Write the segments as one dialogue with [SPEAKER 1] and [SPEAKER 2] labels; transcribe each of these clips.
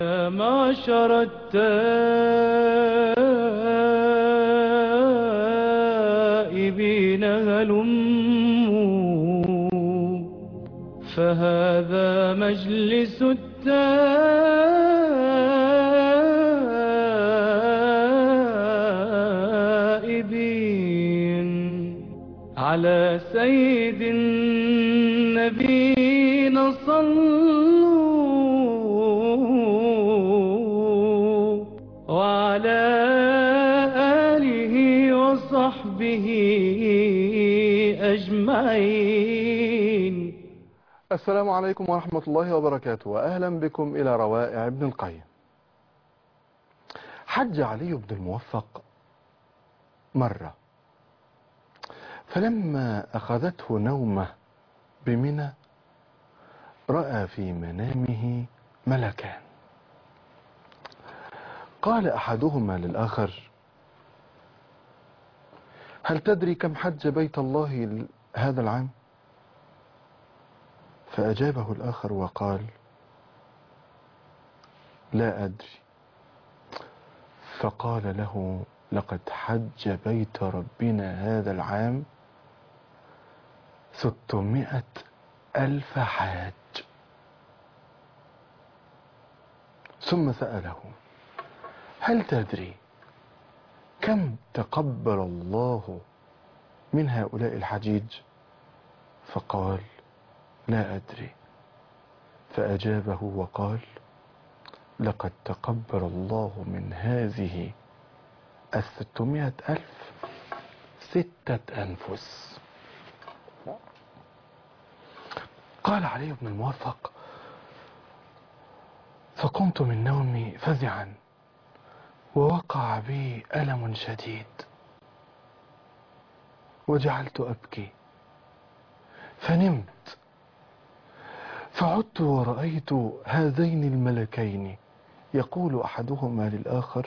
[SPEAKER 1] يا معشر التائبين هلموا فهذا مجلس التائبين على سيد النبينا صلوا وعلى آله وصحبه أجمعين
[SPEAKER 2] السلام عليكم ورحمة الله وبركاته وأهلا بكم إلى روائع ابن القيم حج علي بن الموفق مرة فلما أخذته نومه بمنى رأى في منامه ملكان قال أحدهما للآخر هل تدري كم حج بيت الله هذا العام فأجابه الآخر وقال لا أدري فقال له لقد حج بيت ربنا هذا العام ستمائة ألف حاج ثم سأله هل تدري كم تقبل الله من هؤلاء الحجيج فقال لا أدري فأجابه وقال لقد تقبل الله من هذه الستمائة ألف ستة أنفس قال علي بن الموفق فقمت من نومي فزعا ووقع بي ألم شديد وجعلت أبكي فنمت فعدت ورأيت هذين الملكين يقول أحدهما للآخر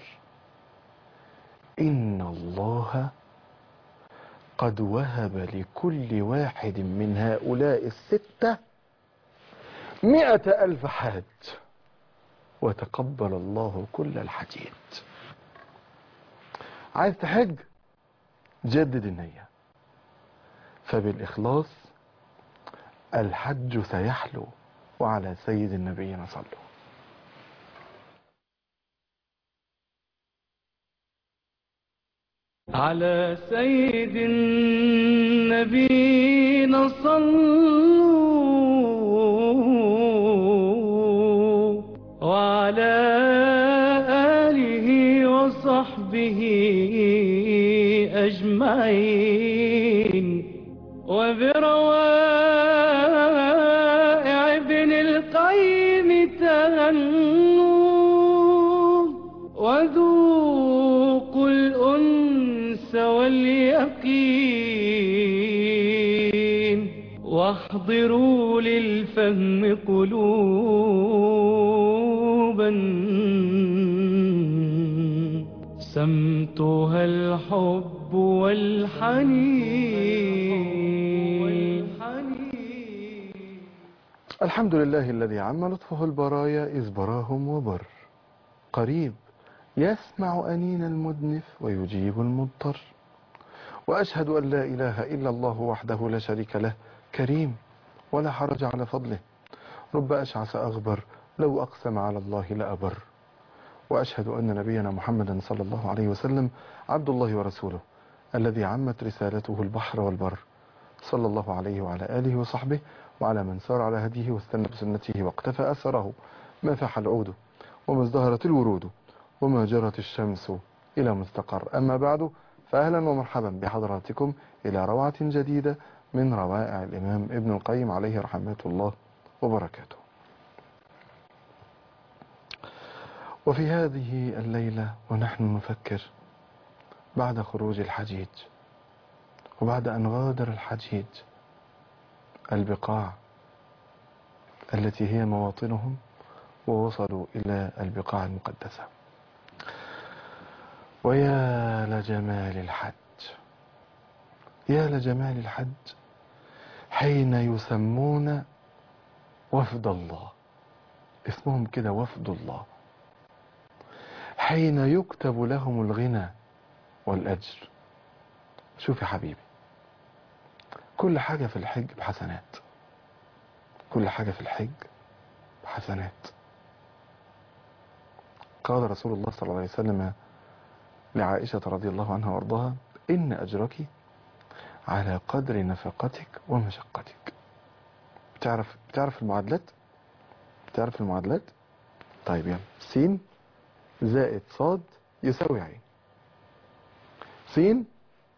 [SPEAKER 2] إن الله قد وهب لكل واحد من هؤلاء الستة مئة ألف حاج وتقبل الله كل الحجيج عايز تحج جدد النية فبالإخلاص الحج سيحلو وعلى سيد النبينا صلوا
[SPEAKER 1] على سيد النبينا صلوا وعلى آله وصحبه أجمعين وبروائع ابن القيم تهنوا وذوقوا الأنس واليقين واحضروا للفهم قلوبا سمتها الحب والحنين
[SPEAKER 2] الحمد لله الذي عم لطفه البرايا إذ براهم وبر قريب يسمع أنين المدنف ويجيب المضطر وأشهد أن لا إله إلا الله وحده لا شريك له كريم ولا حرج على فضله رب أشعث أغبر لو أقسم على الله لأبر وأشهد أن نبينا محمدا صلى الله عليه وسلم عبد الله ورسوله الذي عمت رسالته البحر والبر صلى الله عليه وعلى آله وصحبه وعلى من سار على هديه واستنى بسنته واقتفى أثره ما فاح العود وما ازدهرت الورود وما جرت الشمس إلى مستقر أما بعد فأهلا ومرحبا بحضراتكم إلى روعة جديدة من روائع الإمام ابن القيم عليه رحمة الله وبركاته وفي هذه الليلة ونحن نفكر بعد خروج الحجيج وبعد أن غادر الحجيج البقاع التي هي مواطنهم ووصلوا إلى البقاع المقدسة ويا لجمال الحج يا لجمال الحج حين يسمون وفد الله اسمهم كده وفد الله حين يكتب لهم الغنى والأجر شوف يا حبيبي كل حاجة في الحج بحسنات كل حاجة في الحج بحسنات قال رسول الله صلى الله عليه وسلم لعائشة رضي الله عنها وارضاها إن أجرك على قدر نفقتك ومشقتك بتعرف بتعرف المعادلات بتعرف المعادلات طيب يلا سين زائد صاد يساوي عين سين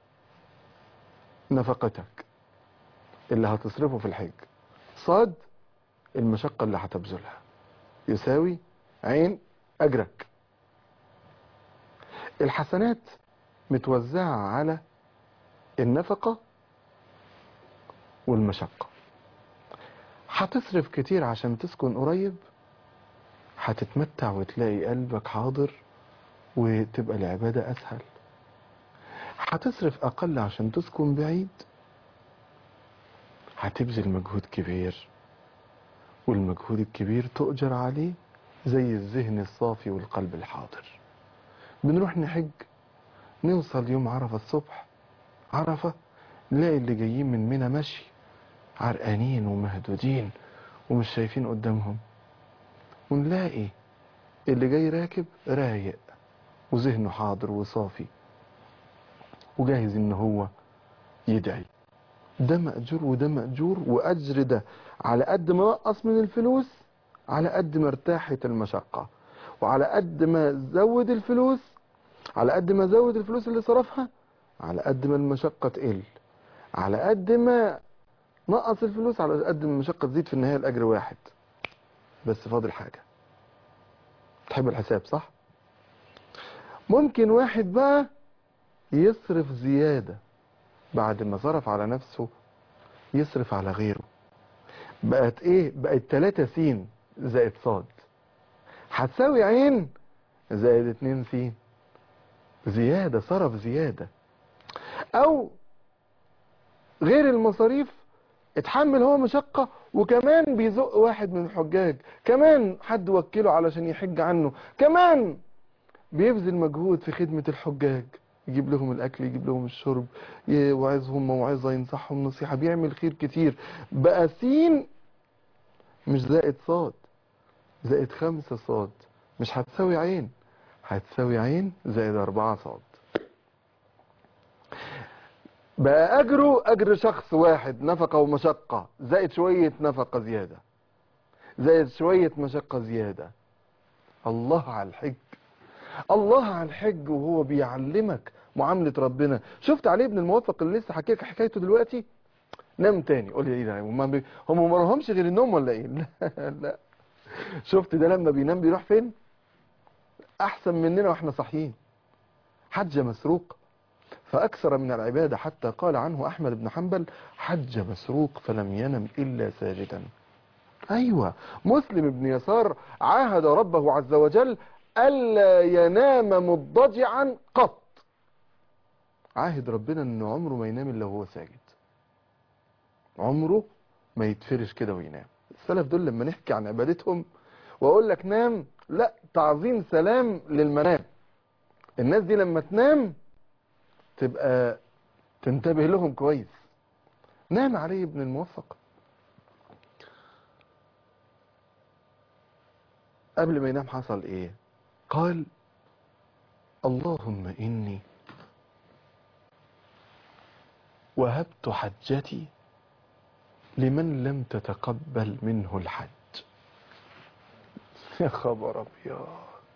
[SPEAKER 2] نفقتك اللي هتصرفه في الحج صاد المشقة اللي هتبذلها يساوي عين أجرك الحسنات متوزعة على النفقة والمشقة هتصرف كتير عشان تسكن قريب هتتمتع وتلاقي قلبك حاضر وتبقى العبادة أسهل هتصرف أقل عشان تسكن بعيد هتبذل مجهود كبير والمجهود الكبير تؤجر عليه زي الذهن الصافي والقلب الحاضر بنروح نحج نوصل يوم عرفة الصبح عرفة نلاقي اللي جايين من منى مشي عرقانين ومهدودين ومش شايفين قدامهم ونلاقي اللي جاي راكب رايق وذهنه حاضر وصافي وجاهز ان هو يدعي ده مأجور وده مأجور وأجر ده على قد ما نقص من الفلوس على قد ما ارتاحت المشقة وعلى قد ما زود الفلوس على قد ما زود الفلوس اللي صرفها على قد ما المشقة تقل على قد ما نقص الفلوس على قد ما المشقة تزيد في النهاية الأجر واحد بس فاضل حاجة تحب الحساب صح ممكن واحد بقى يصرف زيادة بعد ما صرف على نفسه يصرف على غيره بقت ايه بقت 3 سين زائد صاد هتساوي عين زائد 2 سين زيادة صرف زيادة او غير المصاريف اتحمل هو مشقة وكمان بيزق واحد من الحجاج كمان حد وكله علشان يحج عنه كمان بيبذل مجهود في خدمة الحجاج يجيب لهم الأكل يجيب لهم الشرب يوعظهم موعظة ينصحهم نصيحة بيعمل خير كتير بقى سين مش زائد صاد زائد خمسة صاد مش هتساوي عين هتساوي عين زائد أربعة صاد بقى أجره أجر شخص واحد نفقة ومشقة زائد شوية نفقة زيادة زائد شوية مشقة زيادة الله على الحج الله على الحج وهو بيعلمك معاملة ربنا شفت علي بن الموفق اللي لسه حكيك حكايته دلوقتي نام تاني قول لي ايه ده هم بي... هم ما لهمش غير النوم ولا ايه لا لا شفت ده لما بينام بيروح فين احسن مننا واحنا صاحيين حج مسروق فاكثر من العبادة حتى قال عنه احمد بن حنبل حج مسروق فلم ينم الا ساجدا ايوه مسلم بن يسار عاهد ربه عز وجل ألا ينام مضجعا قط عاهد ربنا ان عمره ما ينام الا وهو ساجد عمره ما يتفرش كده وينام السلف دول لما نحكي عن عبادتهم واقول لك نام لا تعظيم سلام للمنام الناس دي لما تنام تبقى تنتبه لهم كويس نام علي ابن الموفق قبل ما ينام حصل ايه قال اللهم إني وهبت حجتي لمن لم تتقبل منه الحج يا خبر أبيض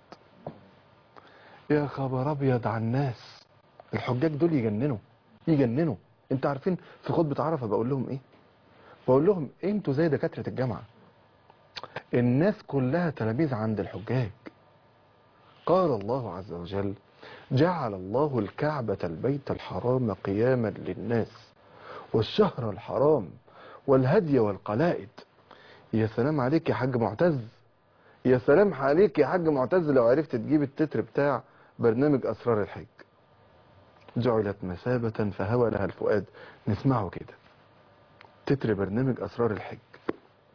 [SPEAKER 2] يا خبر أبيض على الناس الحجاج دول يجننوا يجننوا انت عارفين في خطبة عرفة بقول لهم ايه بقول لهم انتوا زي دكاترة الجامعة الناس كلها تلاميذ عند الحجاج قال الله عز وجل جعل الله الكعبة البيت الحرام قياما للناس والشهر الحرام والهدي والقلائد يا سلام عليك يا حاج معتز يا سلام عليك يا حاج معتز لو عرفت تجيب التتر بتاع برنامج أسرار الحج جعلت مثابة فهوى لها الفؤاد نسمعه كده تتر برنامج أسرار الحج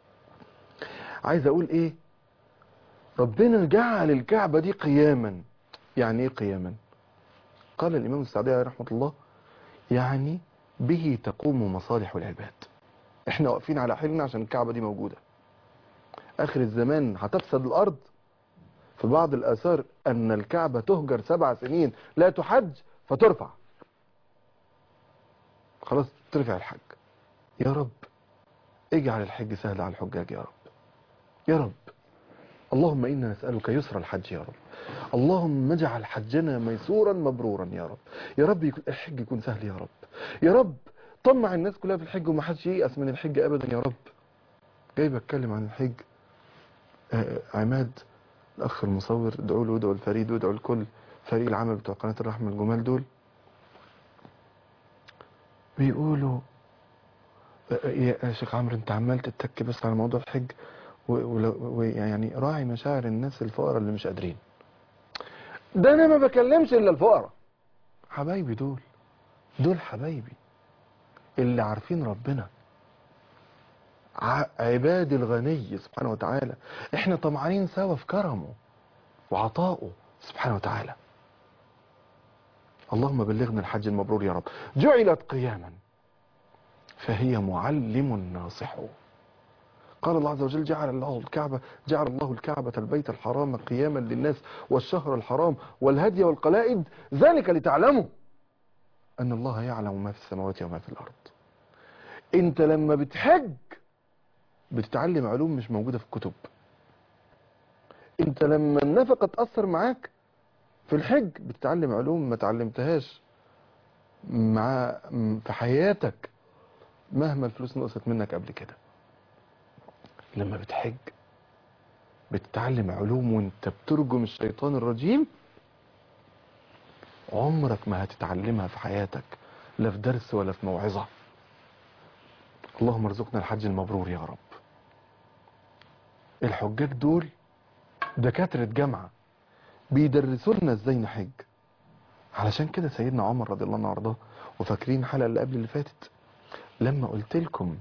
[SPEAKER 2] عايز أقول إيه ربنا جعل الكعبة دي قياما يعني ايه قياما قال الامام السعدي عليه رحمه الله يعني به تقوم مصالح العباد احنا واقفين على حيلنا عشان الكعبه دي موجوده اخر الزمان هتفسد الارض في بعض الاثار ان الكعبه تهجر سبع سنين لا تحج فترفع خلاص ترفع الحج يا رب اجعل الحج سهل على الحجاج يا رب يا رب اللهم إنا نسألك يسر الحج يا رب اللهم اجعل حجنا ميسورا مبرورا يا رب يا رب يكون الحج يكون سهل يا رب يا رب طمع الناس كلها في الحج وما حدش ييأس من الحج أبدا يا رب جاي بتكلم عن الحج آه، عماد الأخ المصور ادعوا له ادعوا الفريد وادعوا الكل فريق العمل بتوع قناة الرحمة الجمال دول بيقولوا آه، يا يا شيخ عمرو انت عمال تتك بس على موضوع الحج ويعني راعي مشاعر الناس الفقراء اللي مش قادرين ده انا ما بكلمش الا الفقراء حبايبي دول دول حبايبي اللي عارفين ربنا ع- عباد الغني سبحانه وتعالى احنا طمعانين سوا في كرمه وعطائه سبحانه وتعالى اللهم بلغنا الحج المبرور يا رب جعلت قياما فهي معلم ناصح قال الله عز وجل جعل الله الكعبة جعل الله الكعبة البيت الحرام قياما للناس والشهر الحرام والهدي والقلائد ذلك لتعلموا أن الله يعلم ما في السماوات وما في الأرض أنت لما بتحج بتتعلم علوم مش موجودة في الكتب أنت لما النفقة تأثر معاك في الحج بتتعلم علوم ما تعلمتهاش مع في حياتك مهما الفلوس نقصت منك قبل كده لما بتحج بتتعلم علوم وانت بترجم الشيطان الرجيم عمرك ما هتتعلمها في حياتك لا في درس ولا في موعظة اللهم ارزقنا الحج المبرور يا رب الحجاج دول دكاترة جامعة بيدرسوا لنا ازاي نحج علشان كده سيدنا عمر رضي الله عنه وارضاه وفاكرين الحلقة اللي قبل اللي فاتت لما قلت لكم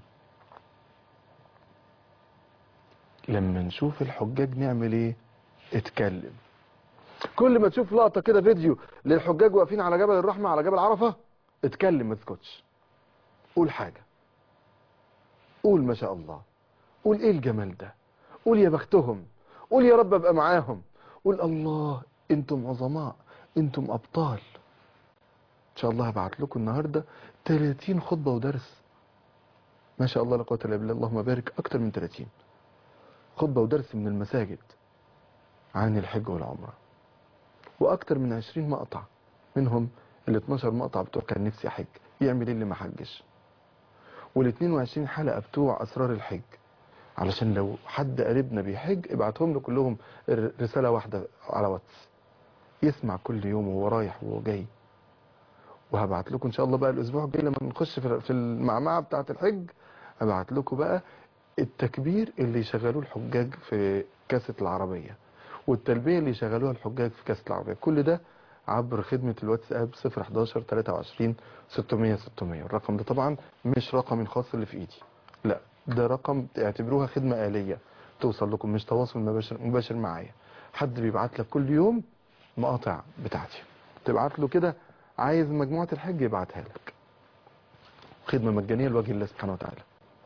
[SPEAKER 2] لما نشوف الحجاج نعمل ايه اتكلم كل ما تشوف لقطة كده فيديو للحجاج واقفين على جبل الرحمة على جبل عرفة اتكلم ما تسكتش قول حاجة قول ما شاء الله قول ايه الجمال ده قول يا بختهم قول يا رب ابقى معاهم قول الله انتم عظماء انتم ابطال ان شاء الله هبعت لكم النهاردة 30 خطبة ودرس ما شاء الله لا قوه الا بالله اللهم بارك اكتر من 30 خطبة ودرس من المساجد عن الحج والعمرة واكتر من 20 مقطع منهم ال 12 مقطع بتوع كان نفسي احج يعمل ايه اللي ما حجش وال 22 حلقة بتوع اسرار الحج علشان لو حد قريبنا بيحج ابعتهم له كلهم ر- رسالة واحدة على واتس يسمع كل يوم وهو رايح وهو جاي وهبعت لكم ان شاء الله بقى الاسبوع الجاي لما نخش في في المعمعة بتاعة الحج هبعت لكم بقى التكبير اللي يشغلوه الحجاج في كاسة العربية والتلبية اللي يشغلوها الحجاج في كاسة العربية كل ده عبر خدمة الواتساب 011 23 600 600 الرقم ده طبعا مش رقمي الخاص اللي في ايدي لا ده رقم اعتبروها خدمة آلية توصل لكم مش تواصل مباشر, مباشر معايا حد بيبعت لك كل يوم مقاطع بتاعتي تبعت له كده عايز مجموعة الحج يبعتها لك خدمة مجانية لوجه الله سبحانه وتعالى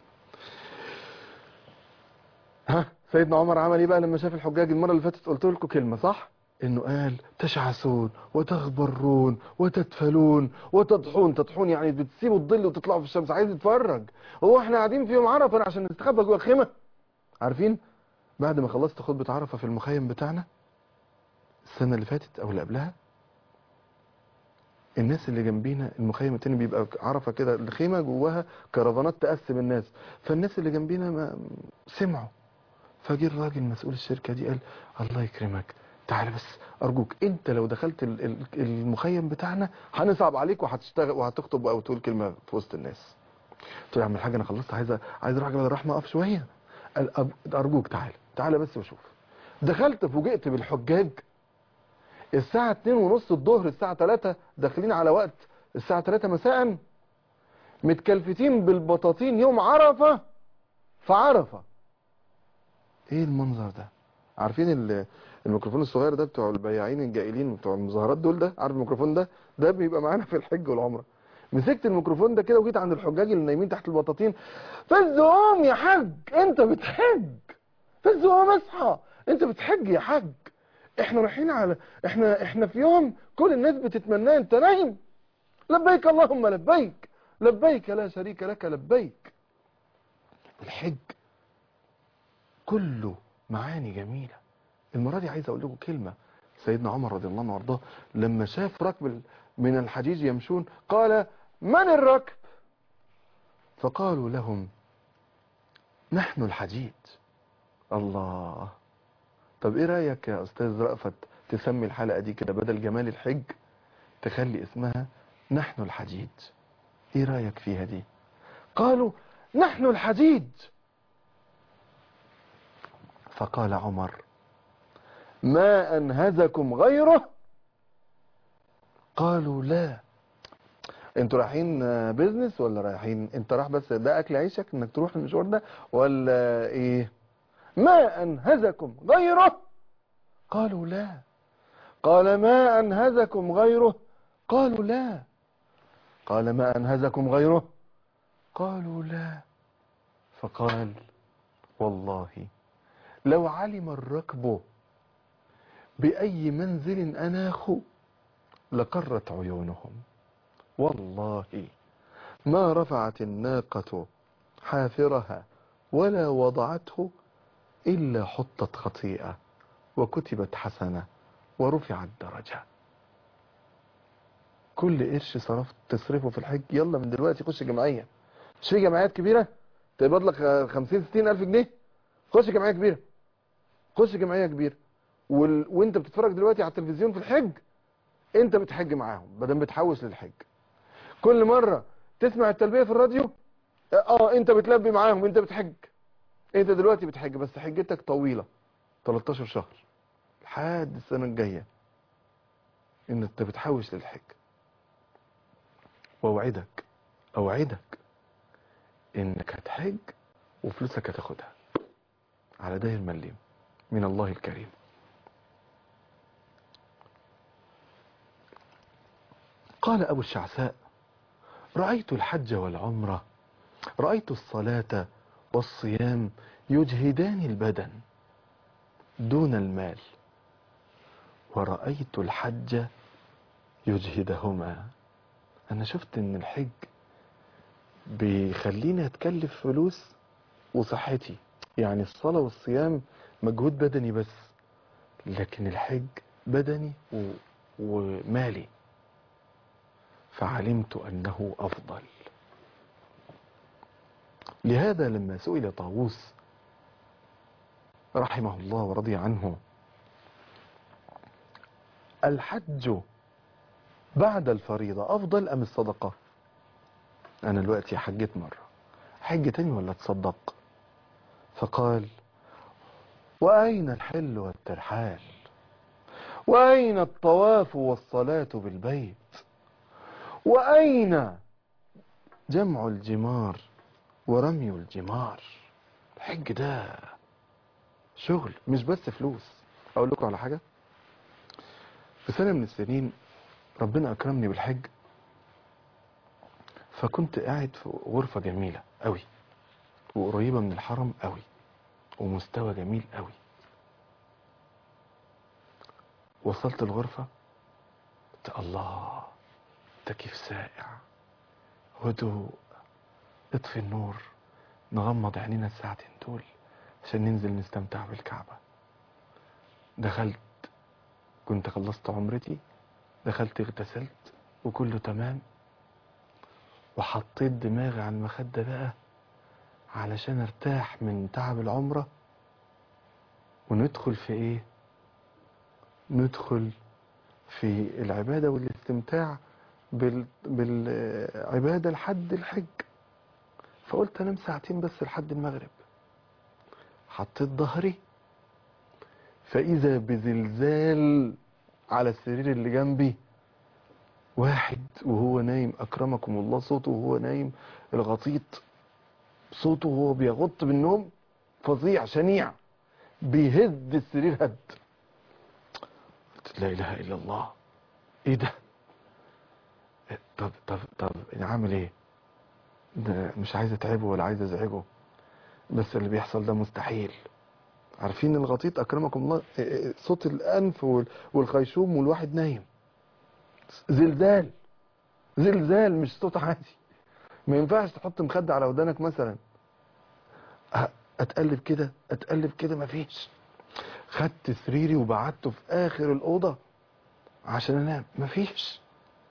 [SPEAKER 2] ها سيدنا عمر عمل ايه بقى لما شاف الحجاج المرة اللي فاتت قلت لكم كلمة صح انه قال تشعثون وتغبرون وتدفلون وتضحون تضحون يعني بتسيبوا الظل وتطلعوا في الشمس عايز يتفرج هو احنا قاعدين في يوم عرفه عشان نستخبى جوه الخيمه عارفين بعد ما خلصت خطبه عرفه في المخيم بتاعنا السنه اللي فاتت او اللي قبلها الناس اللي جنبينا المخيم التاني بيبقى عرفه كده الخيمه جواها كرفانات تقسم الناس فالناس اللي جنبينا ما سمعوا فجه الراجل مسؤول الشركه دي قال الله يكرمك تعالى بس ارجوك انت لو دخلت ال- ال- المخيم بتاعنا هنصعب عليك وهتشتغل وهتخطب او تقول كلمه في وسط الناس قلت له يا عم الحاج انا خلصت عايز عايز اروح جبل الرحمه اقف شويه قال أب- ارجوك تعالى تعالى بس وشوف دخلت فوجئت بالحجاج الساعه 2 ونص الظهر الساعه 3 داخلين على وقت الساعه 3 مساء متكلفتين بالبطاطين يوم عرفه في عرفه ايه المنظر ده عارفين ال- الميكروفون الصغير ده بتوع البياعين الجائلين بتوع المظاهرات دول ده عارف الميكروفون ده ده بيبقى معانا في الحج والعمره مسكت الميكروفون ده كده وجيت عند الحجاج اللي نايمين تحت البطاطين فز قوم يا حاج انت بتحج فز قوم اصحى انت بتحج يا حاج احنا رايحين على احنا احنا في يوم كل الناس بتتمناه انت نايم لبيك اللهم لبيك لبيك لا شريك لك لبيك الحج كله معاني جميلة المرة دي عايز اقول لكم كلمة سيدنا عمر رضي الله عنه وارضاه لما شاف ركب ال- من الحجيج يمشون قال من الركب فقالوا لهم نحن الحجيج الله طب ايه رأيك يا استاذ رأفت تسمي الحلقة دي كده بدل جمال الحج تخلي اسمها نحن الحجيج ايه رأيك فيها دي قالوا نحن الحجيج فقال عمر ما أنهزكم غيره قالوا لا انتوا رايحين آه، بيزنس ولا رايحين انت رايح بس ده اكل عيشك انك تروح المشوار ده ولا ايه ما انهزكم غيره قالوا لا قال ما انهزكم غيره قالوا لا قال ما انهزكم غيره قالوا لا فقال والله لو علم الركب بأي منزل أناخ لقرت عيونهم والله ما رفعت الناقة حافرها ولا وضعته إلا حطت خطيئة وكتبت حسنة ورفعت درجة كل قرش صرفت تصرفه في الحج يلا من دلوقتي خش جمعية مش في جمعيات كبيرة تقبض لك 50 60 ألف جنيه خش جمعية كبيرة خش جمعية كبيرة وال... وانت بتتفرج دلوقتي على التلفزيون في الحج انت بتحج معاهم بدل بتحوش للحج كل مرة تسمع التلبية في الراديو اه انت بتلبي معاهم انت بتحج انت دلوقتي بتحج بس حجتك طويلة 13 شهر لحد السنة الجاية ان انت بتحوش للحج واوعدك اوعدك انك هتحج وفلوسك هتاخدها على داير مليم من الله الكريم قال أبو الشعثاء رأيت الحج والعمرة رأيت الصلاة والصيام يجهدان البدن دون المال ورأيت الحج يجهدهما أنا شفت إن الحج بيخليني أتكلف فلوس وصحتي يعني الصلاة والصيام مجهود بدني بس لكن الحج بدني و... ومالي فعلمت أنه أفضل لهذا لما سئل طاووس رحمه الله ورضي عنه الحج بعد الفريضة أفضل أم الصدقة أنا دلوقتي حجيت مرة حج تاني ولا تصدق فقال وأين الحل والترحال وأين الطواف والصلاة بالبيت وأين جمع الجمار ورمي الجمار الحج ده شغل مش بس فلوس أقول لكم على حاجة في سنة من السنين ربنا أكرمني بالحج فكنت قاعد في غرفة جميلة قوي وقريبة من الحرم قوي ومستوى جميل قوي وصلت الغرفة قلت الله تكييف سائع هدوء اطفي النور نغمض عينينا الساعتين دول عشان ننزل نستمتع بالكعبة دخلت كنت خلصت عمرتي دخلت اغتسلت وكله تمام وحطيت دماغي على المخدة بقى علشان ارتاح من تعب العمرة وندخل في ايه ندخل في العبادة والاستمتاع بال... بالعبادة لحد الحج فقلت انام ساعتين بس لحد المغرب حطيت ظهري فاذا بزلزال على السرير اللي جنبي واحد وهو نايم اكرمكم الله صوته وهو نايم الغطيط صوته وهو بيغط بالنوم فظيع شنيع بيهز السرير هد لا اله الا الله ايه ده إيه، طب طب طب انا عامل ايه ده مش عايز اتعبه ولا عايز ازعجه بس اللي بيحصل ده مستحيل عارفين الغطيط اكرمكم الله إيه، إيه، صوت الانف وال- والخيشوم والواحد نايم زلزال زلزال مش صوت عادي ما ينفعش تحط مخدة على ودانك مثلا أ- اتقلب كده اتقلب كده مفيش خدت سريري وبعدته في اخر الاوضه عشان انام مفيش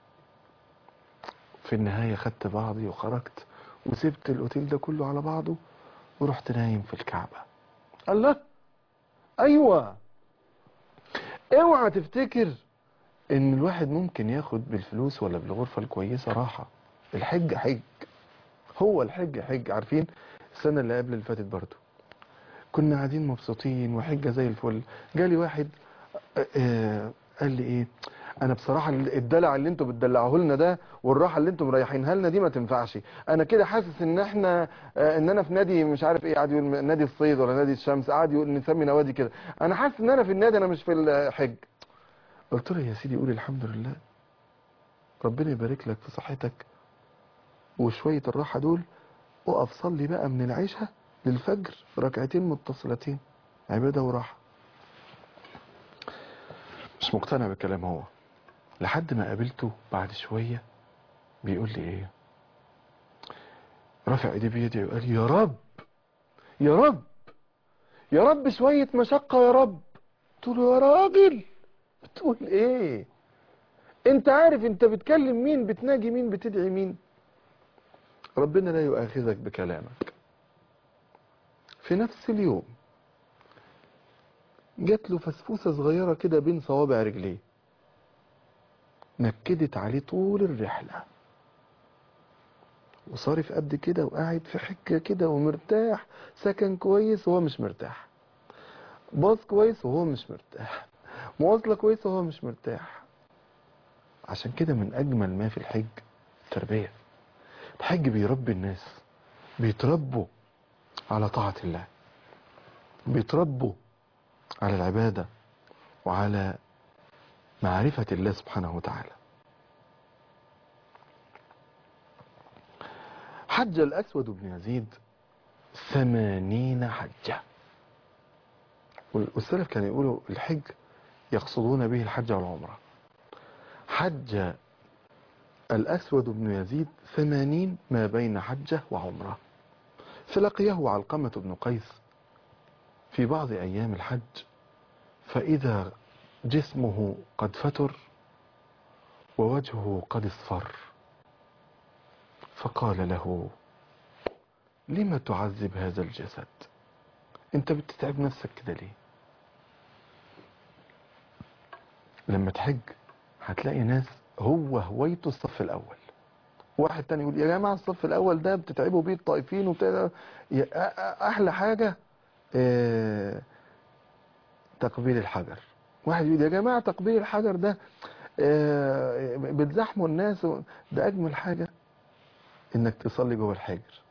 [SPEAKER 2] في النهايه خدت بعضي وخرجت وسبت الاوتيل ده كله على بعضه ورحت نايم في الكعبه الله ايوه اوعى تفتكر ان الواحد ممكن ياخد بالفلوس ولا بالغرفه الكويسه راحه الحج حج هو الحج حج عارفين السنه اللي قبل اللي فاتت برضه كنا قاعدين مبسوطين وحجه زي الفل جالي واحد آه، آه، قال لي ايه انا بصراحه الدلع اللي انتوا بتدلعوه لنا ده والراحه اللي انتوا مريحينها لنا دي ما تنفعش انا كده حاسس ان احنا آه، ان انا في نادي مش عارف ايه قاعد يقول نادي الصيد ولا نادي الشمس قاعد يقول نسمي نوادي كده انا حاسس ان انا في النادي انا مش في الحج قلت له يا سيدي قول الحمد لله ربنا يبارك لك في صحتك وشويه الراحه دول اقف صلي بقى من العشاء للفجر ركعتين متصلتين عباده وراحه مش مقتنع بالكلام هو لحد ما قابلته بعد شوية بيقول لي ايه رفع ايديه بيدي وقال لي يا رب يا رب يا رب شوية مشقة يا رب قلت له يا راجل بتقول ايه انت عارف انت بتكلم مين بتناجي مين بتدعي مين ربنا لا يؤاخذك بكلامك في نفس اليوم جات له فسفوسة صغيرة كده بين صوابع رجليه نكدت عليه طول الرحلة وصارف قد كده وقاعد في حكة كده ومرتاح سكن كويس وهو مش مرتاح باص كويس وهو مش مرتاح مواصلة كويسة وهو مش مرتاح عشان كده من أجمل ما في الحج التربية الحج بيربي الناس بيتربوا على طاعة الله بيتربوا على العبادة وعلى معرفة الله سبحانه وتعالى حج الأسود بن يزيد ثمانين حجة والسلف كانوا يقولوا الحج يقصدون به الحج والعمرة حج الأسود بن يزيد ثمانين ما بين حجة وعمرة فلقيه علقمة بن قيس في بعض أيام الحج فإذا جسمه قد فتر ووجهه قد اصفر فقال له لم تعذب هذا الجسد انت بتتعب نفسك كده ليه لما تحج هتلاقي ناس هو هويته الصف الاول واحد تاني يقول يا جماعه الصف الاول ده بتتعبوا بيه الطائفين وبتاع يا- أ- أ- احلى حاجه آه، تقبيل الحجر واحد يقول يا جماعه تقبيل الحجر ده آه، بتزحموا الناس و- ده اجمل حاجه انك تصلي جوه الحجر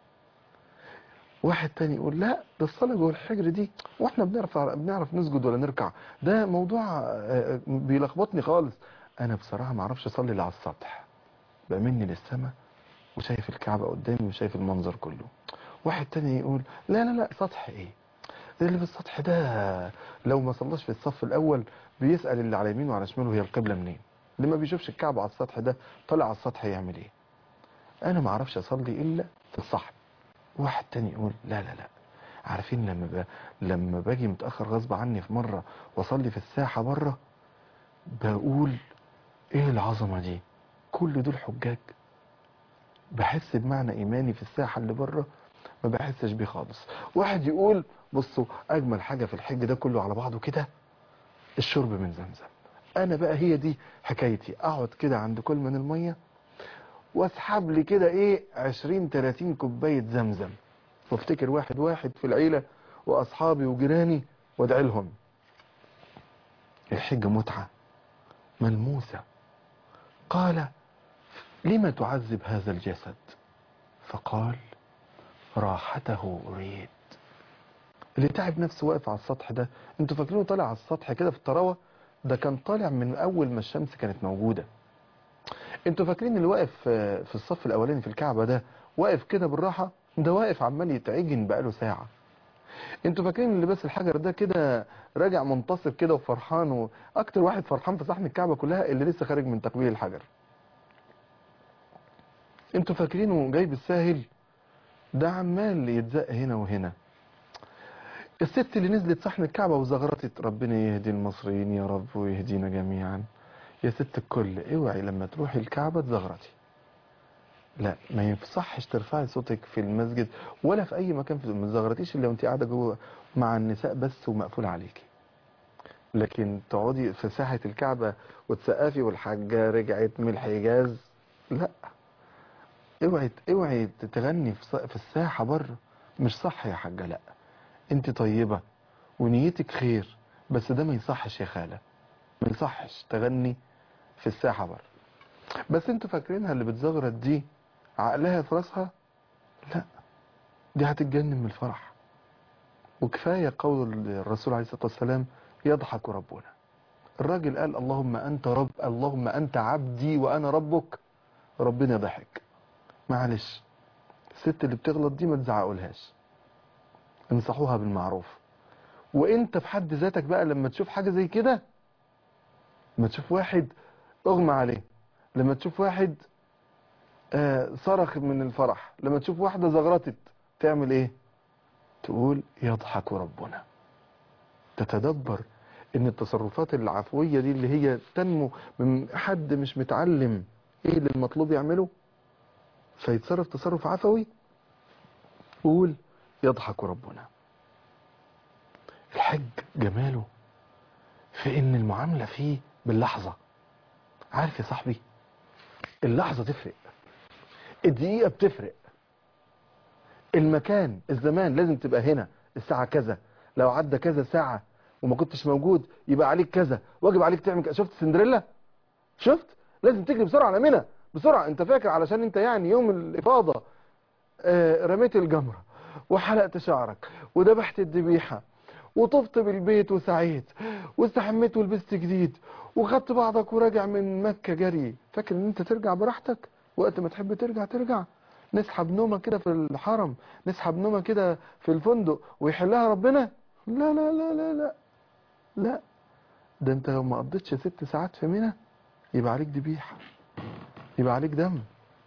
[SPEAKER 2] واحد تاني يقول لا ده الصلاه جوه الحجر دي واحنا بنعرف بنعرف نسجد ولا نركع ده موضوع آه، بيلخبطني خالص انا بصراحه ما اعرفش اصلي الا على السطح بمني للسماء وشايف الكعبه قدامي وشايف المنظر كله واحد تاني يقول لا لا لا سطح ايه ده اللي في السطح ده لو ما صلاش في الصف الاول بيسال اللي على يمينه وعلى شماله هي القبله منين اللي ما بيشوفش الكعبه على السطح ده طلع على السطح يعمل ايه انا ما اعرفش اصلي الا في الصحن واحد تاني يقول لا لا لا عارفين لما ب... لما باجي متاخر غصب عني في مره واصلي في الساحه بره بقول ايه العظمه دي كل دول حجاج بحس بمعنى ايماني في الساحه اللي بره ما بحسش بيه خالص واحد يقول بصوا اجمل حاجه في الحج ده كله على بعضه كده الشرب من زمزم انا بقى هي دي حكايتي اقعد كده عند كل من الميه واسحب لي كده ايه 20 30 كوبايه زمزم وافتكر واحد واحد في العيله واصحابي وجيراني وادعي لهم الحج متعه ملموسه قال لم تعذب هذا الجسد فقال راحته أريد اللي تعب نفسه واقف على السطح ده انتوا فاكرينه طالع على السطح كده في الطراوة ده كان طالع من اول ما الشمس كانت موجودة انتوا فاكرين اللي واقف آه، في الصف الاولاني في الكعبة ده واقف كده بالراحة ده واقف عمال يتعجن بقاله ساعة انتوا فاكرين اللي بس الحجر ده كده راجع منتصب كده وفرحان واكتر واحد فرحان في صحن الكعبة كلها اللي لسه خارج من تقبيل الحجر انتوا فاكرينه جاي بالساهل ده عمال يتزق هنا وهنا الست اللي نزلت صحن الكعبة وزغرتت ربنا يهدي المصريين يا رب ويهدينا جميعا يا ست الكل اوعي لما تروحي الكعبة تزغرتي لا ما ينصحش ترفعي صوتك في المسجد ولا في اي مكان في ما تزغرتيش الا وانت قاعده جوه مع النساء بس ومقفول عليكي لكن تقعدي في ساحه الكعبه وتسقفي والحاجه رجعت من الحجاز لا اوعي اوعي تغني في ص- في الساحه بره مش صح يا حاجه لا انت طيبه ونيتك خير بس ده ما يصحش يا خاله ما يصحش تغني في الساحه بره بس انتوا فاكرينها اللي بتزغرت دي عقلها في راسها لا دي هتتجنن من الفرح وكفاية قول الرسول عليه الصلاة والسلام يضحك ربنا الراجل قال اللهم أنت رب اللهم أنت عبدي وأنا ربك ربنا ضحك معلش الست اللي بتغلط دي ما تزعقولهاش انصحوها بالمعروف وانت في حد ذاتك بقى لما تشوف حاجة زي كده لما تشوف واحد اغمى عليه لما تشوف واحد آه، صرخ من الفرح لما تشوف واحدة زغرتت تعمل ايه تقول يضحك ربنا تتدبر ان التصرفات العفوية دي اللي هي تنمو من حد مش متعلم ايه اللي المطلوب يعمله فيتصرف تصرف عفوي قول يضحك ربنا الحج جماله في ان المعاملة فيه باللحظة عارف يا صاحبي اللحظة تفرق الدقيقة بتفرق المكان الزمان لازم تبقى هنا الساعة كذا لو عدى كذا ساعة وما كنتش موجود يبقى عليك كذا واجب عليك تعمل كذا شفت سندريلا شفت لازم تجري بسرعة على منى بسرعة انت فاكر علشان انت يعني يوم الإفاضة آه، رميت الجمرة وحلقت شعرك وذبحت الذبيحة وطفت بالبيت وسعيت واستحميت ولبست جديد وخدت بعضك وراجع من مكة جري فاكر ان انت ترجع براحتك وقت ما تحب ترجع ترجع نسحب نومة كده في الحرم نسحب نومة كده في الفندق ويحلها ربنا لا لا لا لا لا لا ده انت لو ما قضيتش ست ساعات في منى يبقى عليك ذبيحة يبقى عليك دم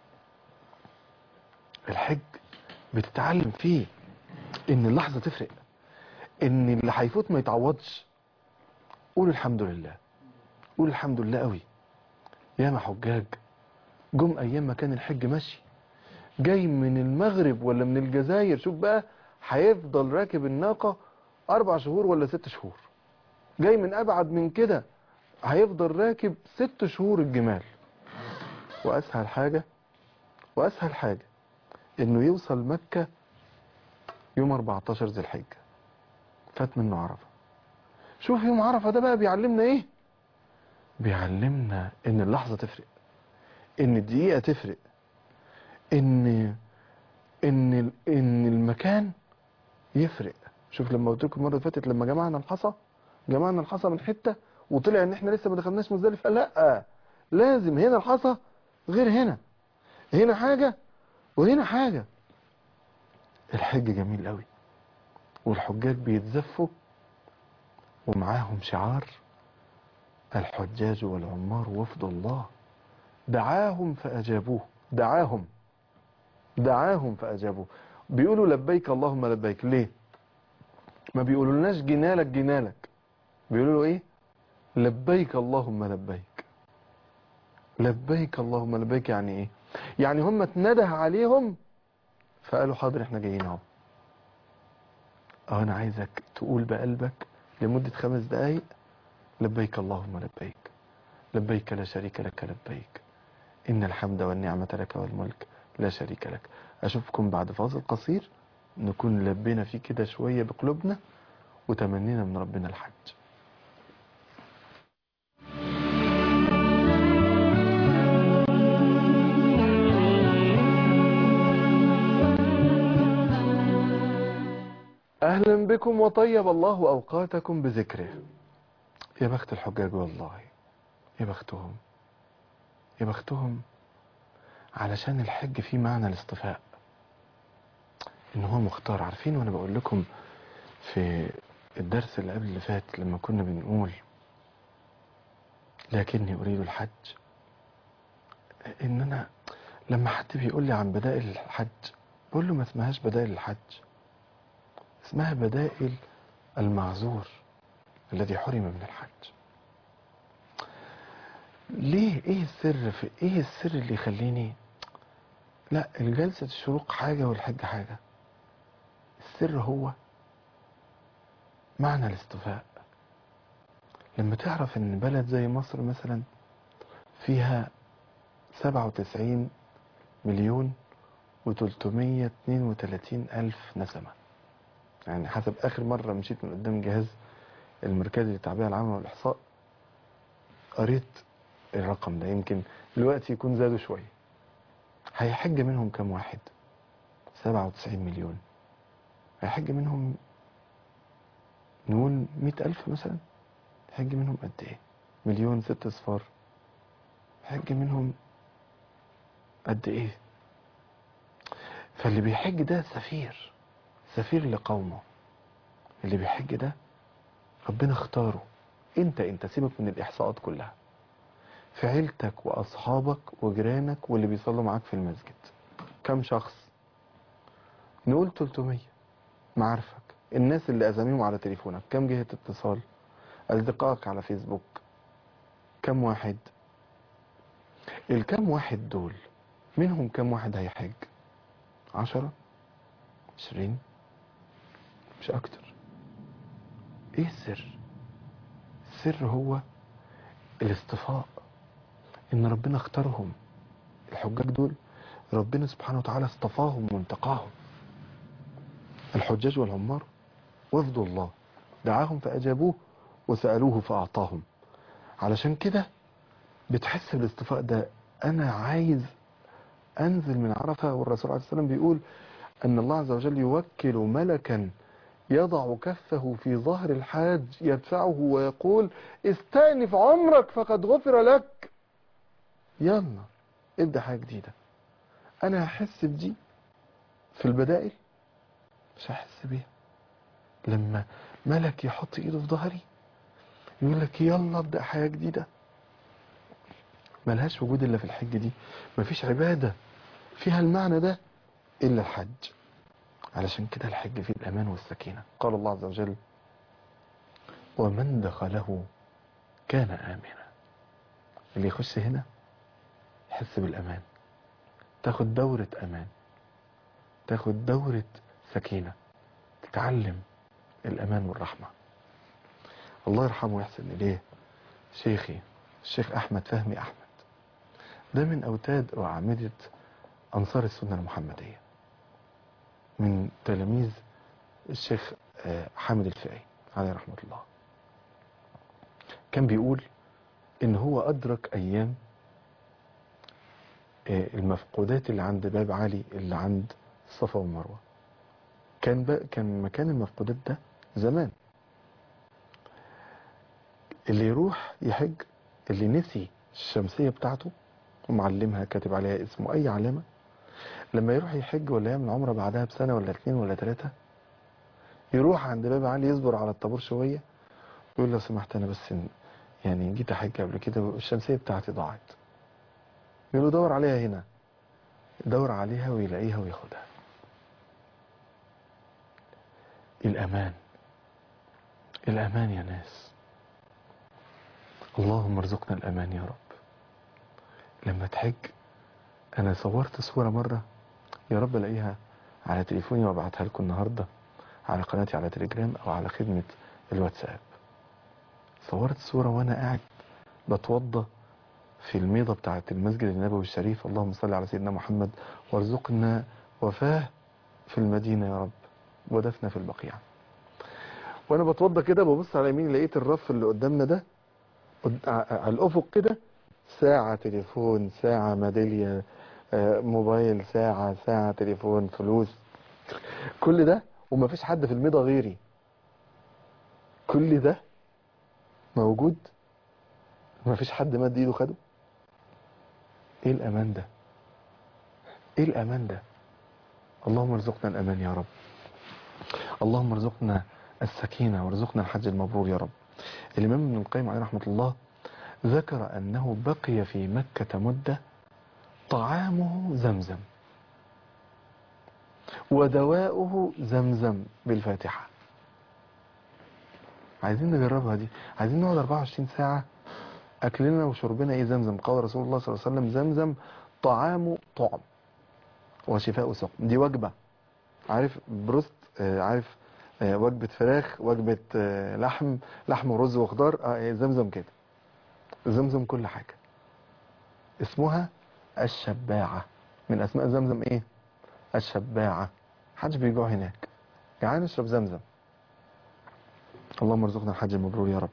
[SPEAKER 2] الحج بتتعلم فيه ان اللحظة تفرق ان اللي هيفوت ما يتعوضش قول الحمد لله قول الحمد لله قوي ياما حجاج جم ايام ما كان الحج ماشي جاي من المغرب ولا من الجزائر شوف بقى هيفضل راكب الناقة اربع شهور ولا ست شهور جاي من ابعد من كده هيفضل راكب ست شهور الجمال واسهل حاجة واسهل حاجة انه يوصل مكة يوم 14 ذي الحجة فات منه عرفة شوف يوم عرفة ده بقى بيعلمنا ايه بيعلمنا ان اللحظة تفرق ان الدقيقة تفرق ان ان ال- ان المكان يفرق شوف لما قلت لكم المره اللي فاتت لما جمعنا الحصى جمعنا الحصى من حته وطلع ان احنا لسه ما دخلناش مزدلفه لا لازم هنا الحصى غير هنا هنا حاجه وهنا حاجه الحج جميل قوي والحجاج بيتزفوا ومعاهم شعار الحجاج والعمار وفد الله دعاهم فأجابوه دعاهم دعاهم فأجابوه بيقولوا لبيك اللهم لبيك ليه ما بيقولوا لناش جنالك جنالك بيقولوا له ايه لبيك اللهم لبيك لبيك اللهم لبيك يعني ايه يعني هم اتنده عليهم فقالوا حاضر احنا جايين اهو اه انا عايزك تقول بقلبك لمدة خمس دقايق لبيك اللهم لبيك لبيك لا شريك لك لبيك إن الحمد والنعمة لك والملك لا شريك لك أشوفكم بعد فاصل قصير نكون لبينا فيه كده شوية بقلوبنا وتمنينا من ربنا الحج أهلا بكم وطيب الله أوقاتكم بذكره يا بخت الحجاج والله يا بختهم يا بختهم علشان الحج فيه معنى الاصطفاء ان هو مختار عارفين وانا بقول لكم في الدرس اللي قبل اللي فات لما كنا بنقول لكني اريد الحج ان انا لما حد بيقول لي عن بدائل الحج بقول له ما اسمهاش بدائل الحج اسمها بدائل المعذور الذي حرم من الحج ليه ايه السر في ايه السر اللي يخليني لا الجلسة الشروق حاجة والحج حاجة السر هو معنى الاصطفاء لما تعرف ان بلد زي مصر مثلا فيها 97 مليون و332 ألف نسمة يعني حسب آخر مرة مشيت من قدام جهاز المركزي للتعبئة العامة والإحصاء قريت الرقم ده يمكن دلوقتي يكون زادوا شوية هيحج منهم كم واحد 97 مليون هيحج منهم نقول مئة ألف مثلا هيحج منهم قد إيه مليون ست صفار هيحج منهم قد إيه فاللي بيحج ده سفير سفير لقومه اللي بيحج ده ربنا اختاره انت انت سيبك من الاحصاءات كلها في عيلتك واصحابك وجيرانك واللي بيصلوا معاك في المسجد كم شخص نقول 300 معارفك الناس اللي اساميهم على تليفونك كم جهة اتصال اصدقائك على فيسبوك كم واحد الكم واحد دول منهم كم واحد هيحج عشرة عشرين مش اكتر ايه السر السر هو الاصطفاء ان ربنا اختارهم الحجاج دول ربنا سبحانه وتعالى اصطفاهم وانتقاهم الحجاج والعمار وفد الله دعاهم فأجابوه وسألوه فأعطاهم علشان كده بتحس بالاصطفاء ده أنا عايز أنزل من عرفة والرسول عليه السلام بيقول أن الله عز وجل يوكل ملكا يضع كفه في ظهر الحاج يدفعه ويقول استأنف عمرك فقد غفر لك يلا ابدأ حاجة جديدة أنا هحس بدي في البدائل مش هحس بيها لما ملك يحط ايده في ظهري يقول لك يلا ابدأ حياة جديدة ملهاش وجود إلا في الحج دي مفيش عبادة فيها المعنى ده إلا الحج علشان كده الحج فيه الأمان والسكينة قال الله عز وجل ومن دخله كان آمنا اللي يخش هنا يحس بالأمان تاخد دورة أمان تاخد دورة سكينة تتعلم الأمان والرحمة الله يرحمه ويحسن إليه شيخي الشيخ أحمد فهمي أحمد ده من أوتاد وأعمدة أنصار السنة المحمدية من تلاميذ الشيخ حامد الفقي عليه رحمة الله كان بيقول إن هو أدرك أيام المفقودات اللي عند باب علي اللي عند الصفا والمروة كان بقى كان مكان المفقودات ده زمان اللي يروح يحج اللي نسي الشمسية بتاعته ومعلمها كاتب عليها اسمه أي علامة لما يروح يحج ولا يعمل عمرة بعدها بسنة ولا اتنين ولا تلاتة يروح عند باب علي يصبر على الطابور شوية ويقول لو سمحت أنا بس يعني جيت أحج قبل كده والشمسية بتاعتي ضاعت يقول له دور عليها هنا يدور عليها ويلاقيها وياخدها الأمان الأمان يا ناس اللهم ارزقنا الأمان يا رب لما تحج أنا صورت صورة مرة يا رب ألاقيها على تليفوني وابعتها لكم النهاردة على قناتي على تليجرام أو على خدمة الواتساب صورت صورة وأنا قاعد بتوضى في الميضة بتاعة المسجد النبوي الشريف اللهم صل على سيدنا محمد وارزقنا وفاه في المدينة يا رب ودفنا في البقيع وانا بتوضى كده ببص على يميني لقيت الرف اللي قدامنا ده على الافق كده ساعة تليفون ساعة ميدالية موبايل ساعة ساعة تليفون فلوس كل ده ومفيش حد في الميضة غيري كل ده موجود ما فيش حد مد ايده خده ايه الامان ده ايه الامان ده اللهم ارزقنا الامان يا رب اللهم ارزقنا السكينة وارزقنا الحج المبرور يا رب الامام ابن القيم عليه رحمة الله ذكر انه بقي في مكة مدة طعامه زمزم ودواؤه زمزم بالفاتحة عايزين نجربها دي عايزين نقعد 24 ساعة أكلنا وشربنا إيه زمزم قال رسول الله صلى الله عليه وسلم زمزم طعام طعم وشفاء سقم دي وجبة عارف بروست آه، عارف آه، وجبة فراخ وجبة آه، لحم لحم ورز وخضار آه، إيه، زمزم كده زمزم كل حاجة اسمها الشباعة من أسماء زمزم إيه الشباعة حدش بيجوع هناك جعان اشرب زمزم اللهم ارزقنا الحج المبرور يا رب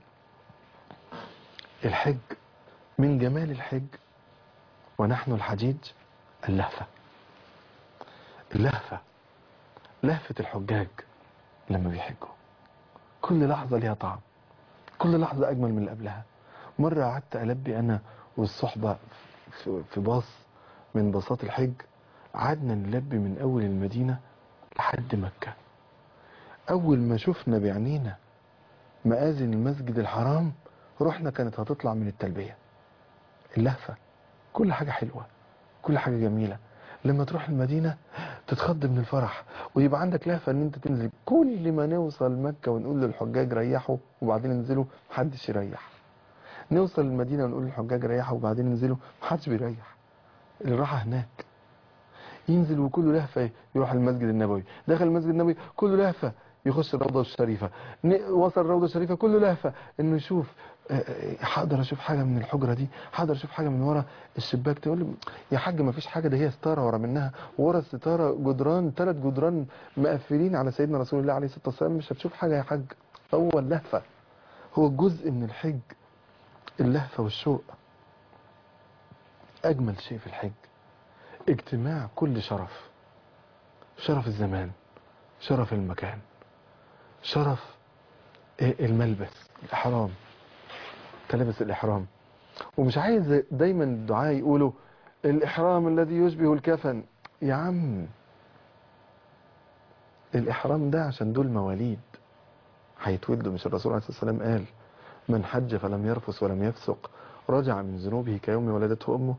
[SPEAKER 2] الحج من جمال الحج ونحن الحجيج اللهفة اللهفة لهفة الحجاج لما بيحجوا كل لحظة ليها طعم كل لحظة أجمل من اللي قبلها مرة قعدت ألبي أنا والصحبة في- في باص من باصات الحج قعدنا نلبي من أول المدينة لحد مكة أول ما شفنا بعينينا مآذن المسجد الحرام روحنا كانت هتطلع من التلبية اللهفة كل حاجة حلوة كل حاجة جميلة لما تروح المدينة تتخض من الفرح ويبقى عندك لهفة ان انت تنزل كل ما نوصل مكة ونقول للحجاج ريحوا وبعدين انزلوا محدش يريح نوصل المدينة ونقول للحجاج ريحوا وبعدين انزلوا محدش بيريح الراحة هناك ينزل وكله لهفة يروح المسجد النبوي دخل المسجد النبوي كله لهفة يخش الروضة الشريفة ن- وصل الروضة الشريفة كله لهفة انه يشوف آه، آه، هقدر اشوف حاجة من الحجرة دي هقدر اشوف حاجة من ورا الشباك تقول لي يا حاج ما فيش حاجة ده هي ستارة ورا منها ورا الستارة جدران ثلاث جدران مقفلين على سيدنا رسول الله عليه الصلاة والسلام مش هتشوف حاجة يا حاج هو اللهفة هو جزء من الحج اللهفة والشوق أجمل شيء في الحج اجتماع كل شرف شرف الزمان شرف المكان شرف إيه الملبس الإحرام تلبس الإحرام ومش عايز دايما الدعاء يقولوا الإحرام الذي يشبه الكفن يا عم الإحرام ده عشان دول مواليد هيتولدوا مش الرسول عليه الصلاة والسلام قال من حج فلم يرفث ولم يفسق رجع من ذنوبه كيوم ولدته أمه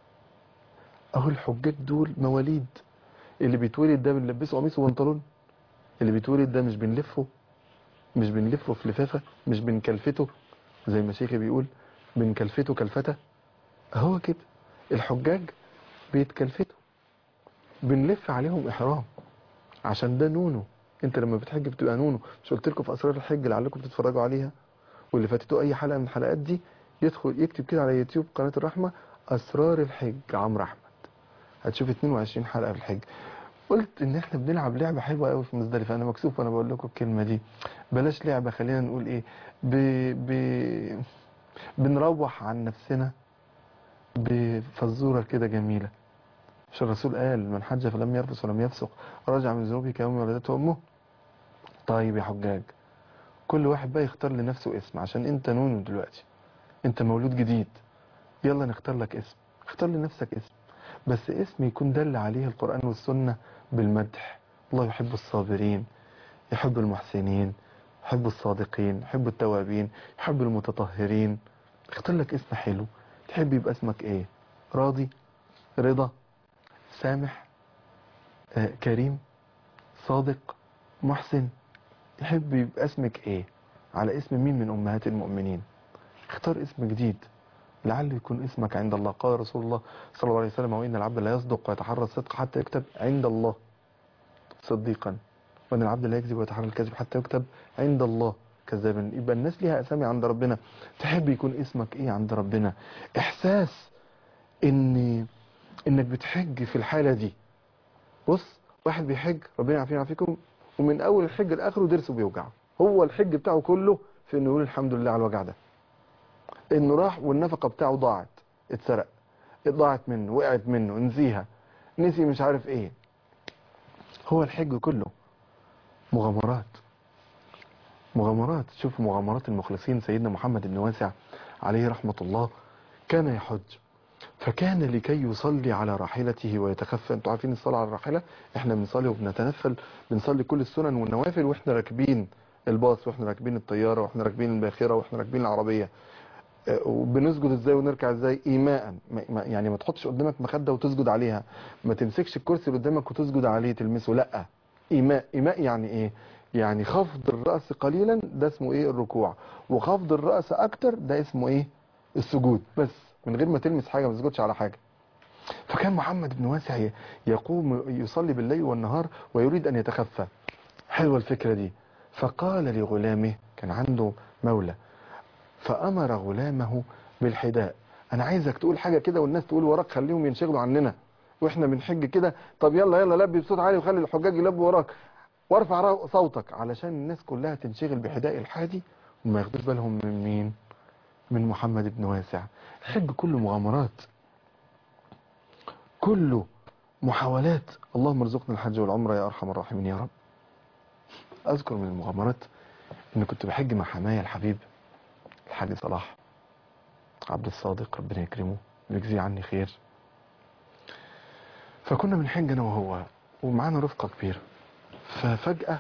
[SPEAKER 2] أهو الحجاج دول مواليد اللي بيتولد ده بنلبسه قميص وبنطلون اللي بيتولد ده مش بنلفه مش بنلفه في لفافة مش بنكلفته زي ما شيخي بيقول بنكلفته كلفتة هو كده الحجاج بيتكلفتوا بنلف عليهم إحرام عشان ده نونو انت لما بتحج بتبقى نونو مش قلت لكم في اسرار الحج لعلكم تتفرجوا عليها واللي فاتته اي حلقه من الحلقات دي يدخل يكتب كده على يوتيوب قناه الرحمه اسرار الحج عمرو احمد هتشوف 22 حلقه في الحج قلت ان احنا بنلعب لعبه حلوه قوي في مزدلفه انا مكسوف وانا بقول لكم الكلمه دي بلاش لعبه خلينا نقول ايه ب... ب... بنروح عن نفسنا بفزوره كده جميله مش الرسول قال من حج فلم يرفث ولم يفسق رجع من ذنوبه كيوم ولدته امه طيب يا حجاج كل واحد بقى يختار لنفسه اسم عشان انت نونو دلوقتي انت مولود جديد يلا نختار لك اسم اختار لنفسك اسم بس اسم يكون دل عليه القرآن والسنة بالمدح الله يحب الصابرين يحب المحسنين يحب الصادقين يحب التوابين يحب المتطهرين اختار لك اسم حلو تحب يبقى اسمك ايه راضي رضا سامح آه، كريم صادق محسن تحب يبقى اسمك ايه على اسم مين من امهات المؤمنين اختار اسم جديد لعله يكون اسمك عند الله قال رسول الله صلى الله عليه وسلم وان العبد لا يصدق ويتحرى الصدق حتى يكتب عند الله صديقا وان العبد لا يكذب ويتحرى الكذب حتى يكتب عند الله كذابا يبقى الناس ليها اسامي عند ربنا تحب يكون اسمك ايه عند ربنا احساس ان انك بتحج في الحالة دي بص واحد بيحج ربنا يعافينا ويعافيكم ومن اول الحج لاخره ضرسه بيوجعه هو الحج بتاعه كله في انه يقول الحمد لله على الوجع ده انه راح والنفقة بتاعه ضاعت اتسرق ضاعت منه وقعت منه نسيها نسي مش عارف ايه هو الحج كله مغامرات مغامرات شوف مغامرات المخلصين سيدنا محمد بن واسع عليه رحمة الله كان يحج فكان لكي يصلي على راحلته ويتخفى انتوا عارفين الصلاة على الراحلة احنا بنصلي وبنتنفل بنصلي كل السنن والنوافل واحنا راكبين الباص واحنا راكبين الطيارة واحنا راكبين الباخرة واحنا راكبين العربية اه، وبنسجد ازاي ونركع ازاي ايماء ما- ما- يعني ما تحطش قدامك مخدة وتسجد عليها ما تمسكش الكرسي اللي قدامك وتسجد عليه تلمسه لا ايماء ايماء يعني ايه يعني خفض الرأس قليلا ده اسمه ايه الركوع وخفض الرأس اكتر ده اسمه ايه السجود بس من غير ما تلمس حاجة ما تسجدش على حاجة فكان محمد بن واسع ي- يقوم يصلي بالليل والنهار ويريد أن يتخفى حلوة الفكرة دي فقال لغلامه كان عنده مولى فأمر غلامه بالحداء أنا عايزك تقول حاجة كده والناس تقول وراك خليهم ينشغلوا عننا وإحنا بنحج كده طب يلا يلا لبي بصوت عالي وخلي الحجاج يلبوا وراك وارفع را- صوتك علشان الناس كلها تنشغل بحداء الحادي وما ياخدوش بالهم من مين من محمد بن واسع الحج كله مغامرات كله محاولات اللهم ارزقنا الحج والعمرة يا أرحم الراحمين يا رب أذكر من المغامرات إن كنت بحج مع حماية الحبيب الحاج صلاح عبد الصادق ربنا يكرمه ويجزيه عني خير فكنا بنحج أنا وهو ومعانا رفقة كبيرة ففجأة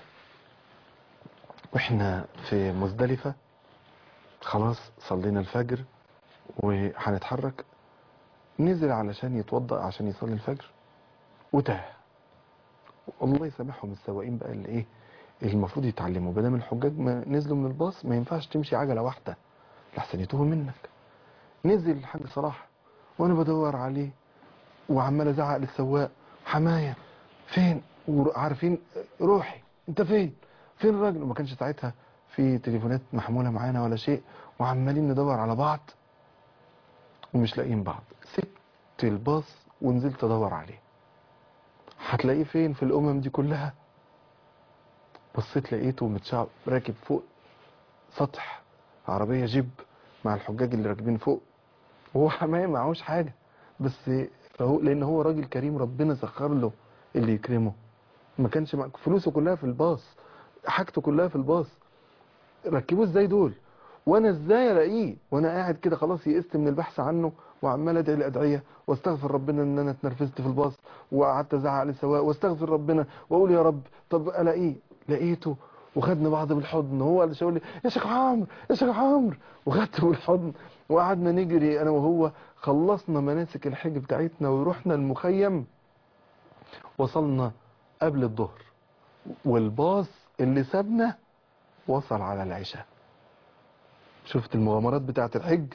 [SPEAKER 2] وإحنا في مزدلفة خلاص صلينا الفجر وهنتحرك نزل علشان يتوضأ عشان يصلي الفجر وتاه الله يسامحهم السواقين بقى اللي ايه اللي المفروض يتعلموا بدل الحجاج ما نزلوا من الباص ما ينفعش تمشي عجلة واحدة لحسن يتوه منك نزل الحاج صلاح وانا بدور عليه وعمال ازعق للسواق حماية فين وعارفين روحي انت فين فين الراجل وما كانش ساعتها في تليفونات محمولة معانا ولا شيء وعمالين ندور على بعض ومش لاقيين بعض سبت الباص ونزلت ادور عليه هتلاقيه فين في الامم دي كلها بصيت لقيته متشعب راكب فوق سطح عربية جيب مع الحجاج اللي راكبين فوق وهو حماية معهوش حاجة بس هو لان هو راجل كريم ربنا سخر له اللي يكرمه ما كانش مع فلوسه كلها في الباص حاجته كلها في الباص ركبوه ازاي دول وانا ازاي الاقيه وانا قاعد كده خلاص يئست من البحث عنه وعمال ادعي الادعيه واستغفر ربنا ان انا اتنرفزت في الباص وقعدت ازعق للسواق واستغفر ربنا واقول يا رب طب الاقيه لقيته وخدنا بعض بالحضن هو اللي شاور لي يا شيخ عمرو يا شيخ عمرو وخدته بالحضن وقعدنا نجري انا وهو خلصنا مناسك الحج بتاعتنا ورحنا المخيم وصلنا قبل الظهر والباص اللي سابنا وصل على العشاء شفت المغامرات بتاعت الحج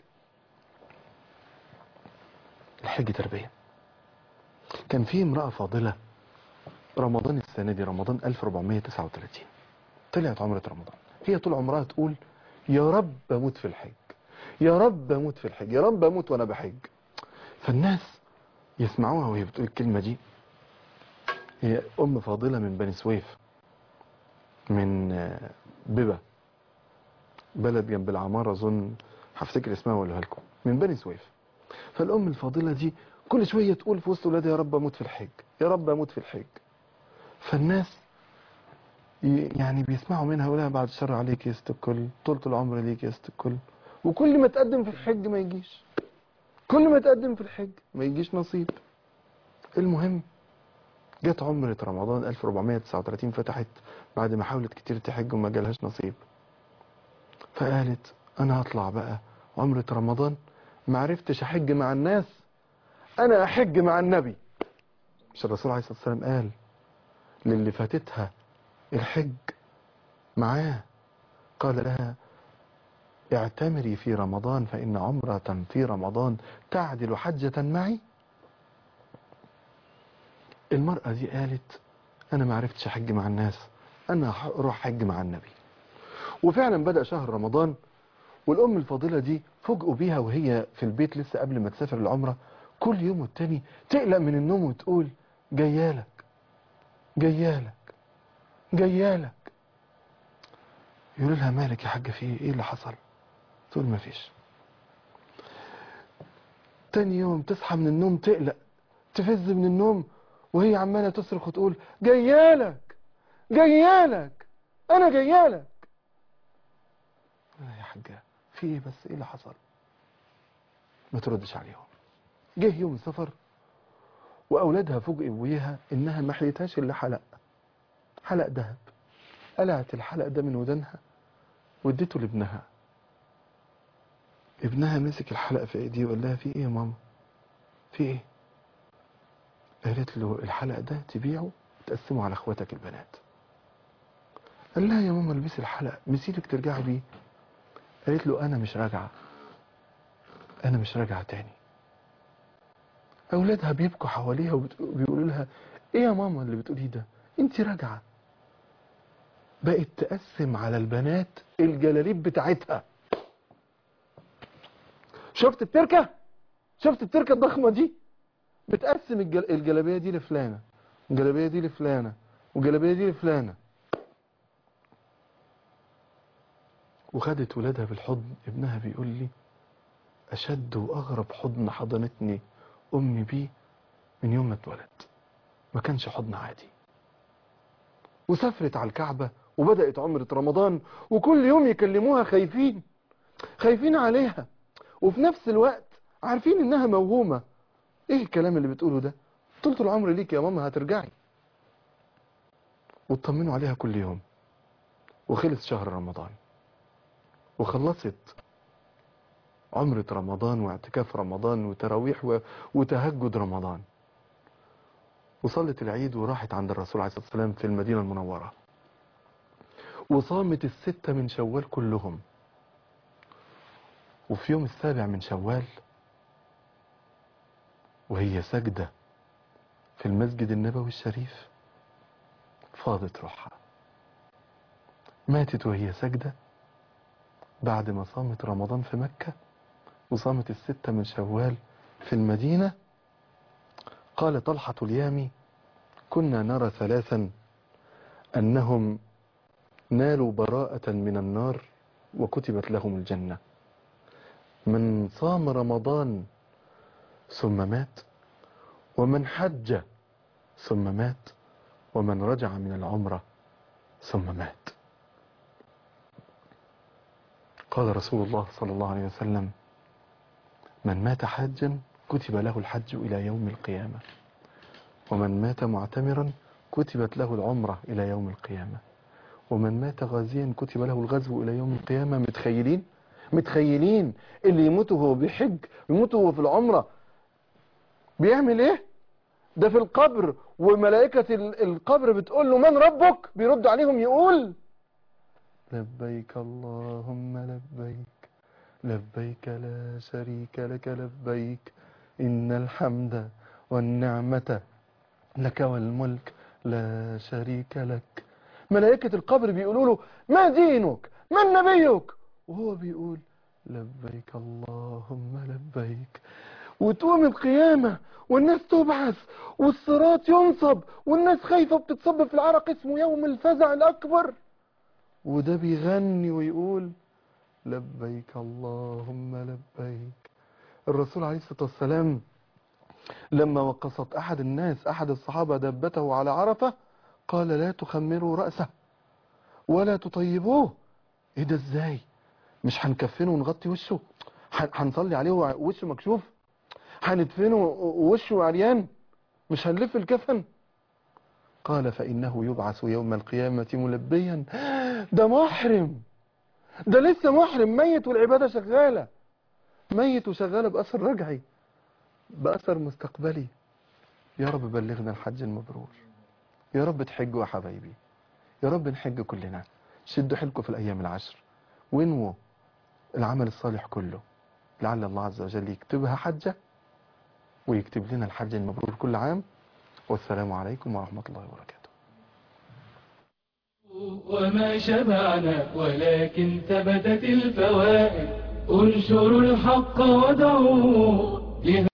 [SPEAKER 2] الحج تربية كان في امرأة فاضلة رمضان السنة دي رمضان 1439 طلعت عمرة رمضان هي طول عمرها تقول يا رب اموت في الحج يا رب اموت في الحج يا رب اموت وانا بحج فالناس يسمعوها وهي بتقول الكلمة دي هي ام فاضلة من بني سويف من آه، ببا بلد جنب العمارة اظن هفتكر اسمها واقولها لكم من بني سويف فالام الفاضلة دي كل شوية تقول في وسط ولادها يا رب اموت في الحج يا رب اموت في الحج فالناس ي- يعني بيسمعوا منها يقولها بعد الشر عليك يا ست الكل طولة العمر ليك يا ست الكل وكل ما تقدم في الحج ما يجيش كل ما تقدم في الحج ما يجيش نصيب المهم جت عمرة رمضان 1439 فتحت بعد ما حاولت كتير تحج وما جالهاش نصيب فقالت انا هطلع بقى عمرة رمضان ما عرفتش احج مع الناس انا احج مع النبي مش الرسول عليه الصلاة والسلام قال للي فاتتها الحج معاه قال لها اعتمري في رمضان فإن عمرة في رمضان تعدل حجة معي المرأة دي قالت أنا ما عرفتش أحج مع الناس أنا أروح حج مع النبي وفعلا بدأ شهر رمضان والأم الفاضلة دي فوجئوا بيها وهي في البيت لسه قبل ما تسافر العمرة كل يوم والتاني تقلق من النوم وتقول جيالك جيالك جيالك يقولوا لها مالك يا حاجة في ايه ايه اللي حصل تقول ما فيش تاني يوم تصحى من النوم تقلق تفز من النوم وهي عمالة تصرخ وتقول جيالك جيالك انا جيالك في ايه بس ايه اللي حصل ما تردش عليهم جه يوم السفر واولادها فوجئوا بيها انها ما حليتهاش الا حلق حلق ذهب قلعت الحلق ده من ودانها واديته لابنها ابنها مسك الحلق في ايديه وقال لها في ايه يا ماما في ايه قالت له الحلق ده تبيعه وتقسمه على اخواتك البنات قال لها يا ماما البسي الحلق مسيلك ترجعي بيه قالت له انا مش راجعه انا مش راجعه تاني اولادها بيبكوا حواليها وبيقولوا لها ايه يا ماما اللي بتقوليه ده انت راجعه بقت تقسم على البنات الجلاليب بتاعتها شفت التركه شفت التركه الضخمه دي بتقسم الجل... الجلابيه دي لفلانه الجلابيه دي لفلانه والجلابيه دي لفلانه وخدت ولادها بالحضن ابنها بيقول لي أشد وأغرب حضن حضنتني أمي بيه من يوم ما اتولد ما كانش حضن عادي وسافرت على الكعبة وبدأت عمرة رمضان وكل يوم يكلموها خايفين خايفين عليها وفي نفس الوقت عارفين إنها موهومة إيه الكلام اللي بتقوله ده طولة العمر ليك يا ماما هترجعي وتطمنوا عليها كل يوم وخلص شهر رمضان وخلصت عمرة رمضان واعتكاف رمضان وتراويح و... وتهجد رمضان وصلت العيد وراحت عند الرسول عليه الصلاة والسلام في المدينة المنورة وصامت الستة من شوال كلهم وفي يوم السابع من شوال وهي سجدة في المسجد النبوي الشريف فاضت روحها ماتت وهي سجدة بعد ما صامت رمضان في مكة وصامت الستة من شوال في المدينة قال طلحة اليامي كنا نرى ثلاثا أنهم نالوا براءة من النار وكتبت لهم الجنة من صام رمضان ثم مات ومن حج ثم مات ومن رجع من العمرة ثم مات قال رسول الله صلى الله عليه وسلم من مات حاجا كتب له الحج إلى يوم القيامة ومن مات معتمرا كتبت له العمرة إلى يوم القيامة ومن مات غازيا كتب له الغزو إلى يوم القيامة متخيلين متخيلين اللي يموت وهو بيحج يموت وهو في العمرة بيعمل ايه ده في القبر وملائكة ال- القبر بتقول له من ربك بيرد عليهم يقول لبيك اللهم لبيك لبيك لا شريك لك لبيك إن الحمد والنعمة لك والملك لا شريك لك ملائكة القبر بيقولوا له ما دينك من نبيك وهو بيقول لبيك اللهم لبيك وتقوم القيامة والناس تبعث والصراط ينصب والناس خايفة بتتصب في العرق اسمه يوم الفزع الأكبر وده بيغني ويقول لبيك اللهم لبيك الرسول عليه الصلاة والسلام لما وقصت أحد الناس أحد الصحابة دبته على عرفة قال لا تخمروا رأسه ولا تطيبوه ايه ده ازاي مش هنكفنه ونغطي وشه هن- هنصلي عليه ووشه مكشوف هندفنه ووشه عريان مش هنلف الكفن قال فإنه يبعث يوم القيامة ملبيا ده محرم ده لسه محرم ميت والعبادة شغالة ميت وشغالة بأثر رجعي بأثر مستقبلي يا رب بلغنا الحج المبرور يا رب تحجوا يا حبايبي يا رب نحج كلنا شدوا حيلكم في الأيام العشر وانووا العمل الصالح كله لعل الله عز وجل يكتبها حجة ويكتب لنا الحج المبرور كل عام والسلام عليكم ورحمة الله وبركاته
[SPEAKER 1] وما شبعنا ولكن ثبتت الفوائد انشروا الحق ودعوه